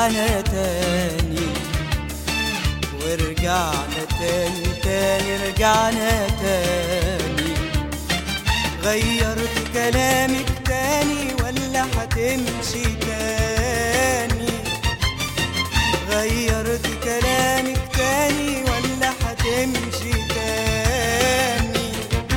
ورجعنا تاني ورجعنا تاني تاني رجعنا تاني غيرت كلامك تاني ولا هتمشي تاني غيرت كلامك تاني ولا هتمشي تاني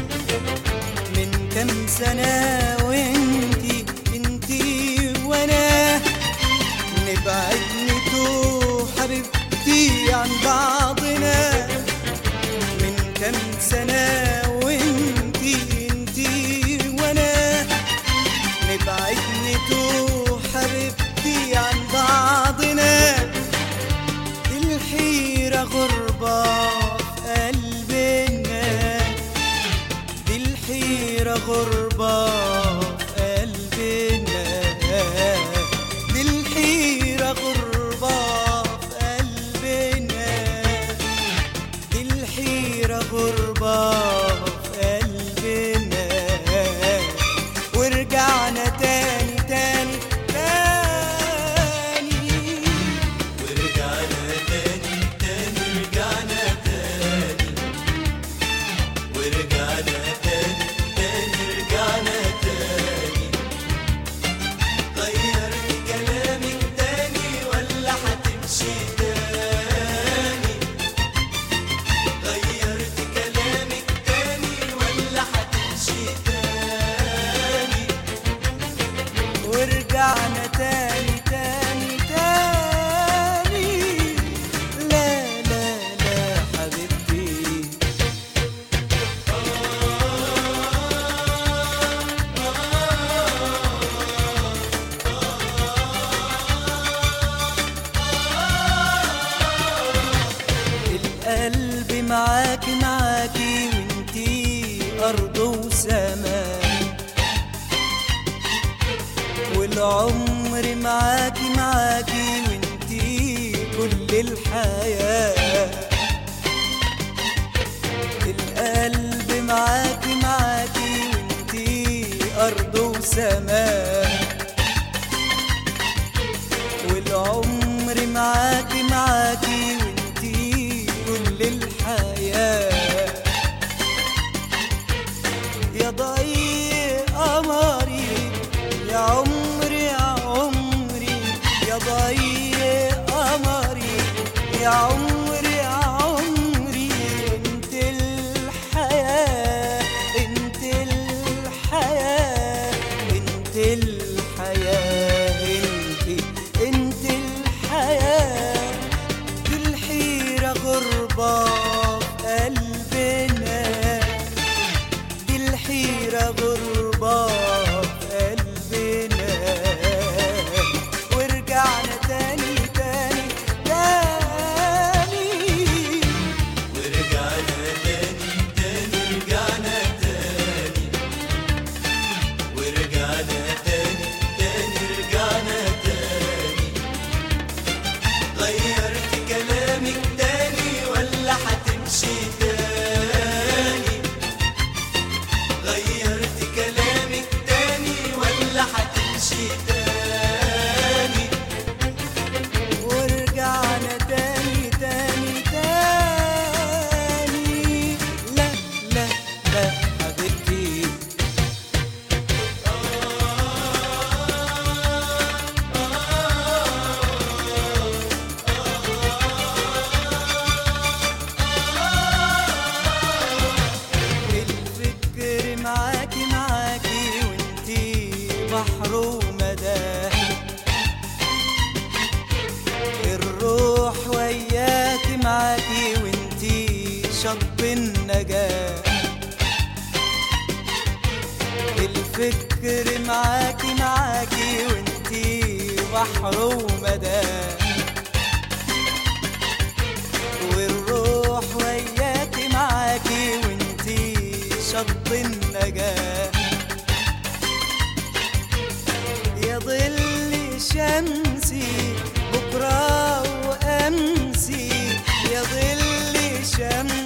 من كام سنة وانتي انتي وانا نبعد نتوه حبيبتي عن بعضنا من كام سنة وانتي انتي وانا نبعد نتوه حبيبتي عن بعضنا الحيرة غربة في قلبنا دي الحيرة غربة في قلبنا دي الحيرة غربة في قلبنا دي الحيرة غربة في قلبنا ورجعنا تاني تاني تاني ورجعنا تاني تاني رجعنا تاني ورجعنا تاني تاني رجعنا تاني غيرت كلامك تاني ولا هتمشي تاني غيرت كلامك تاني ولا هتمشي تاني ورجعنا تاني تاني تاني لا لا لا حبيبتي القلب معاكي معاكي وانتي أرض وسماء والعمر معاكي معاكي وانتي كل الحياة القلب معاكي معاكي وانتي أرض وسماء والعمر معاكي معاكي وانتي كل الحياة يا ضي قمري يا عمري يا عمري يا ضي قمري يا عمري يا عمري انت الحياة انت الحياة انت الحياة انت انت الحياة دي الحيرة غربة في قلبنا دي الحيرة غربة في قلبنا ورجعنا تاني تاني تاني ورجعنا تاني تاني رجعنا تاني ورجعنا تاني تاني رجعنا تاني غيرت كلامك تاني ولا هتمشي تاني غيرت كلامك تاني ولا هتمشي تاني ورجعنا تاني تاني تاني لا لا لا حبيبتي الفكر معاكي معاكي وانتي بحر ومدى الروح وياكي معاكي وانتي شط النجاة الفكر معاكي معاكي وانتي بحر ومدى والروح وياكي معاكي وانتي شط النجاة يا ظل شمسي بكرة وأمسي يا ظل شمسي